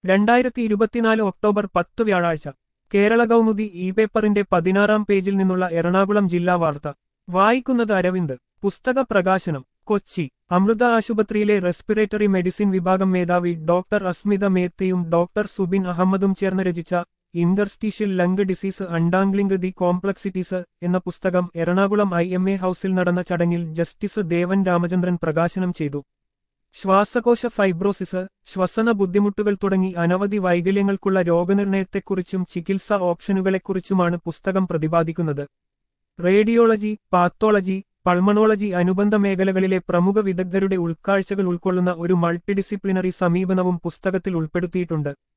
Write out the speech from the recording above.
രണ്ടായിരത്തി ഇരുപത്തിനാല് ഒക്ടോബർ പത്ത് വ്യാഴാഴ്ച കേരള കൗമുദി ഇ പേപ്പറിന്റെ പതിനാറാം പേജിൽ നിന്നുള്ള എറണാകുളം ജില്ലാ വാർത്ത വായിക്കുന്നത് അരവിന്ദ് പുസ്തക പ്രകാശനം കൊച്ചി അമൃത ആശുപത്രിയിലെ റെസ്പിറേറ്ററി മെഡിസിൻ വിഭാഗം മേധാവി ഡോക്ടർ അസ്മിത മേത്തയും ഡോക്ടർ സുബിൻ അഹമ്മദും ചേർന്ന് രചിച്ച interstitial lung disease untangling the complexities എന്ന പുസ്തകം എറണാകുളം ഐ എം എ ഹൌസിൽ നടന്ന ചടങ്ങിൽ ജസ്റ്റിസ് ദേവൻ രാമചന്ദ്രൻ പ്രകാശനം ചെയ്തു ശ്വാസകോശ ഫൈബ്രോസിസ് ശ്വസന ബുദ്ധിമുട്ടുകൾ തുടങ്ങി അനവധി വൈകല്യങ്ങൾക്കുള്ള രോഗനിർണയത്തെക്കുറിച്ചും ചികിത്സാ ഓപ്ഷനുകളെക്കുറിച്ചുമാണ് പുസ്തകം പ്രതിപാദിക്കുന്നത് റേഡിയോളജി പാത്തോളജി പൾമണോളജി അനുബന്ധ മേഖലകളിലെ പ്രമുഖ വിദഗ്ധരുടെ ഉൾക്കാഴ്ചകൾ ഉൾക്കൊള്ളുന്ന ഒരു മൾട്ടിഡിസിപ്ലിനറി സമീപനവും പുസ്തകത്തിൽ ഉൾപ്പെടുത്തിയിട്ടുണ്ട്